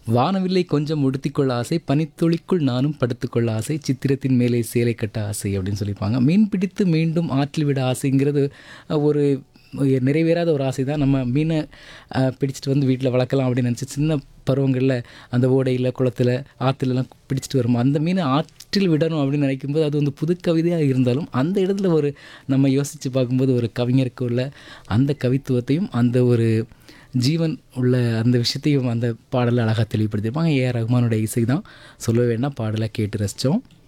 வானவில்லை கொஞ்சம் உடுத்திக்கொள்ள ஆசை பனித்துளிக்குள் நானும் படுத்துக்கொள்ள ஆசை சித்திரத்தின் மேலே சேலை கட்ட ஆசை அப்படின்னு சொல்லியிருப்பாங்க மீன் பிடித்து மீண்டும் ஆற்றில் விட ஆசைங்கிறது அஹ், ஒரு நிறைவேறாத ஒரு ஆசை தான் நம்ம மீனை அஹ், பிடிச்சிட்டு வந்து வீட்டில் வளர்க்கலாம் அப்படின்னு நினச்சி சின்ன பருவங்களில் அந்த ஓடையில் குளத்தில் ஆற்றுலலாம் பிடிச்சிட்டு வரும் அந்த மீனை ஆற்றில் விடணும் அப்படின்னு நினைக்கும்போது அது வந்து புது கவிதையாக இருந்தாலும் அந்த இடத்துல ஒரு நம்ம யோசித்து பார்க்கும்போது ஒரு கவிஞருக்கு உள்ள அந்த கவித்துவத்தையும் அந்த ஒரு ஜீவன் உள்ள அந்த விஷயத்தையும் அந்த பாடலில் அழகாக தெளிவுபடுத்தியிருப்பாங்க ஏஆர் ரஹ்மானோட இசை தான் சொல்ல வேண்டாம் பாடலை கேட்டு ரசித்தோம்